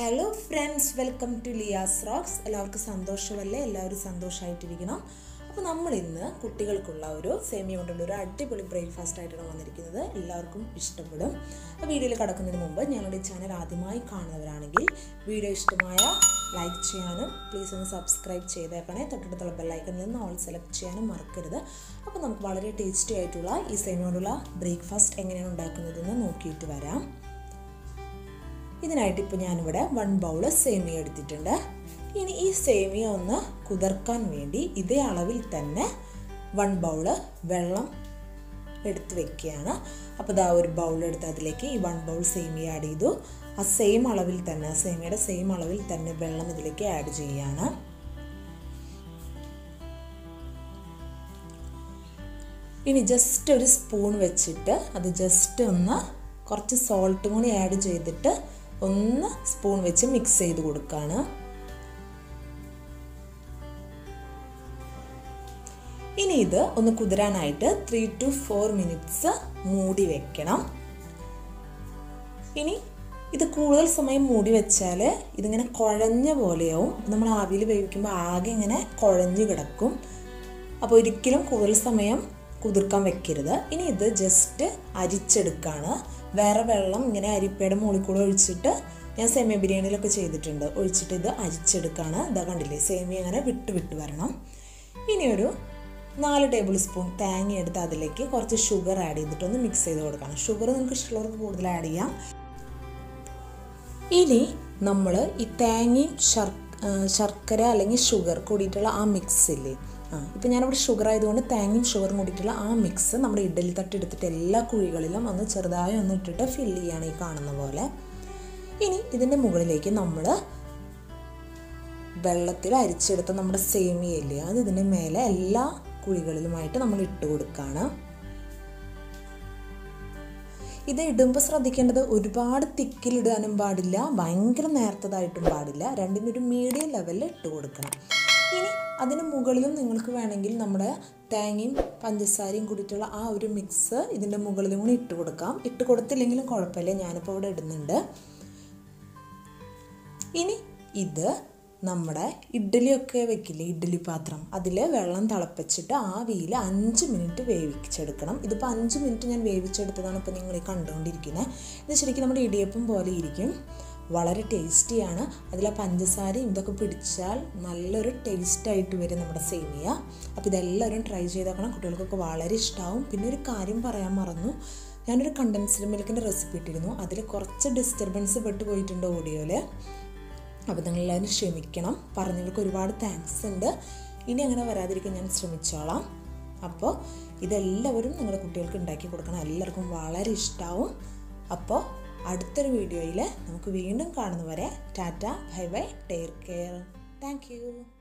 hello friends welcome to Liya's rocks എല്ലാവർക്കും സന്തോഷമല്ലേ എല്ലാവരും സന്തോഷമായിട്ടിരിക്കണം അപ്പോൾ നമ്മൾ ഇന്ന് കുട്ടികൾക്കുള്ള ഒരു സേമിയ കൊണ്ടുള്ള ഒരു അടിപൊളി ബ്രേക്ക്ഫാസ്റ്റ് ആയിട്ടാണ് വന്നിരിക്കുന്നത് എല്ലാവർക്കും ഇഷ്ടപ്പെടും അപ്പോൾ വീഡിയോയിൽ കടക്കുന്നതിന് മുമ്പ് ഞങ്ങളുടെ ചാനൽ ആദ്യമായി കാണുന്നവരാണെങ്കിൽ വീഡിയോ ഇഷ്ടമായ ലൈക്ക് ചെയ്യാനും പ്ലീസ് ഒന്ന് സബ്സ്ക്രൈബ് ചെയ്തേക്കണേ തൊട്ടടുത്തുള്ള ബെല്ലൈക്കണിൽ നിന്ന് ഓൾ സെലക്ട് ചെയ്യാനും മറക്കരുത് അപ്പോൾ നമുക്ക് വളരെ ടേസ്റ്റി ആയിട്ടുള്ള ഈ സേമിയ കൊണ്ടുള്ള ബ്രേക്ക്ഫാസ്റ്റ് എങ്ങനെയാണ് ഉണ്ടാക്കുന്നതെന്ന് നോക്കിയിട്ട് വരാം ഇതിനായിട്ട് ഇപ്പോൾ ഞാനിവിടെ വൺ ബൗൾ സേമിയ എടുത്തിട്ടുണ്ട് ഇനി ഈ സേമിയ ഒന്ന് കുതിർക്കാൻ വേണ്ടി ഇതേ അളവിൽ തന്നെ വൺ ബൗള് വെള്ളം എടുത്ത് വെക്കുകയാണ് അപ്പോൾ ഇതാ ഒരു ബൗൾ എടുത്ത് അതിലേക്ക് ഈ വൺ ബൗൾ സേമിയ ആഡ് ചെയ്തു ആ സെയിം അളവിൽ തന്നെ സേമിയയുടെ സെയിം അളവിൽ തന്നെ വെള്ളം ഇതിലേക്ക് ആഡ് ചെയ്യുകയാണ് ഇനി ജസ്റ്റ് ഒരു സ്പൂൺ വെച്ചിട്ട് അത് ജസ്റ്റ് ഒന്ന് കുറച്ച് സോൾട്ടും കൂടി ആഡ് ചെയ്തിട്ട് ഒന്ന് സ്പൂൺ വെച്ച് മിക്സ് ചെയ്ത് കൊടുക്കുകയാണ് ഇനി ഇത് ഒന്ന് കുതിരാനായിട്ട് ത്രീ ടു ഫോർ മിനിറ്റ്സ് മൂടി വെക്കണം ഇനി ഇത് കൂടുതൽ സമയം മൂടി വെച്ചാൽ ഇതിങ്ങനെ കുഴഞ്ഞ പോലെയാവും നമ്മൾ ആവിയിൽ വേവിക്കുമ്പോൾ ആകെ ഇങ്ങനെ കുഴഞ്ഞു കിടക്കും അപ്പോൾ ഒരിക്കലും കൂടുതൽ സമയം കുതിർക്കാൻ വെക്കരുത് ഇനി ഇത് ജസ്റ്റ് അരിച്ചെടുക്കുകയാണ് വേറെ വെള്ളം ഇങ്ങനെ അരിപ്പയുടെ മുകളിൽ കൂടെ ഒഴിച്ചിട്ട് ഞാൻ സേമിയ ബിരിയാണിയിലൊക്കെ ചെയ്തിട്ടുണ്ട് ഒഴിച്ചിട്ട് ഇത് അരിച്ചെടുക്കുകയാണ് ഇതാ കണ്ടില്ലേ സേമിയ അങ്ങനെ വിട്ട് വിട്ട് വരണം ഇനി ഒരു നാല് ടേബിൾ സ്പൂൺ തേങ്ങ എടുത്ത് അതിലേക്ക് കുറച്ച് ഷുഗർ ആഡ് ചെയ്തിട്ടൊന്ന് മിക്സ് ചെയ്ത് കൊടുക്കണം ഷുഗർ നിങ്ങൾക്ക് ഇഷ്ടമുള്ളവർക്ക് കൂടുതൽ ആഡ് ചെയ്യാം ഇനി നമ്മൾ ഈ തേങ്ങയും ശർക്കര അല്ലെങ്കിൽ ഷുഗർ കൂടിയിട്ടുള്ള ആ മിക്സ് ഇല്ലേ ആ ഇപ്പം ഞാനിവിടെ ഷുഗർ ആയതുകൊണ്ട് തേങ്ങയും ഷുഗറും കൂടിയിട്ടുള്ള ആ മിക്സ് നമ്മുടെ ഇഡലി തട്ട് എടുത്തിട്ട് എല്ലാ കുഴികളിലും ഒന്ന് ചെറുതായി ഒന്ന് ഇട്ടിട്ട് ഫില്ല് ചെയ്യാണ് ഈ കാണുന്ന പോലെ ഇനി ഇതിൻ്റെ മുകളിലേക്ക് നമ്മൾ വെള്ളത്തിൽ അരിച്ചെടുത്ത നമ്മുടെ സേമിയയില്ലേ അത് ഇതിൻ്റെ മേലെ എല്ലാ കുഴികളിലുമായിട്ട് നമ്മൾ ഇട്ട് കൊടുക്കുകയാണ് ഇത് ഇടുമ്പോൾ ശ്രദ്ധിക്കേണ്ടത് ഒരുപാട് തിക്കിലിടാനും പാടില്ല ഭയങ്കര നേർത്തതായിട്ടും പാടില്ല രണ്ടിനൊരു മീഡിയം ലെവലിൽ ഇട്ട് കൊടുക്കണം ഇനി അതിന് മുകളിലും നിങ്ങൾക്ക് വേണമെങ്കിൽ നമ്മുടെ തേങ്ങയും പഞ്ചസാരയും കൂടിയിട്ടുള്ള ആ ഒരു മിക്സ് ഇതിൻ്റെ മുകളിലും കൂടി ഇട്ട് കൊടുക്കാം ഇട്ട് കൊടുത്തില്ലെങ്കിലും കുഴപ്പമില്ല ഞാനിപ്പോൾ ഇവിടെ ഇടുന്നുണ്ട് ഇനി ഇത് നമ്മുടെ ഇഡ്ഡലിയൊക്കെ വെക്കില്ലേ ഇഡ്ഡലി പാത്രം അതിൽ വെള്ളം തിളപ്പിച്ചിട്ട് ആവിയിൽ അഞ്ച് മിനിറ്റ് വേവിച്ചെടുക്കണം ഇതിപ്പോൾ അഞ്ച് മിനിറ്റ് ഞാൻ വേവിച്ചെടുത്തതാണ് ഇപ്പോൾ നിങ്ങൾ ഈ കണ്ടുകൊണ്ടിരിക്കുന്നത് ഇത് ശരിക്കും നമ്മുടെ ഇടിയപ്പം പോലെ ഇരിക്കും വളരെ ടേസ്റ്റിയാണ് അതിൽ ആ പഞ്ചസാരയും ഇതൊക്കെ പിടിച്ചാൽ നല്ലൊരു ടേസ്റ്റായിട്ട് വരും നമ്മുടെ സേമിയ അപ്പോൾ ഇതെല്ലാവരും ട്രൈ ചെയ്തേക്കണം കുട്ടികൾക്കൊക്കെ വളരെ ഇഷ്ടമാവും പിന്നെ ഒരു കാര്യം പറയാൻ മറന്നു ഞാനൊരു കണ്ടൻസ്ഡ് മിൽക്കിൻ്റെ റെസിപ്പി ഇട്ടിരുന്നു അതിൽ കുറച്ച് ഡിസ്റ്റർബൻസ് പെട്ട് പോയിട്ടുണ്ട് ഓഡിയോയിൽ അപ്പോൾ നിങ്ങളെല്ലാവരും ക്ഷമിക്കണം പറഞ്ഞവർക്ക് ഒരുപാട് താങ്ക്സ് ഉണ്ട് ഇനി അങ്ങനെ വരാതിരിക്കാൻ ഞാൻ ശ്രമിച്ചോളാം അപ്പോൾ ഇതെല്ലാവരും നിങ്ങളുടെ കുട്ടികൾക്ക് ഉണ്ടാക്കി കൊടുക്കണം എല്ലാവർക്കും വളരെ ഇഷ്ടമാവും അപ്പോൾ അടുത്തൊരു വീഡിയോയിൽ നമുക്ക് വീണ്ടും കാണുന്നവരെ tata bye bye take care thank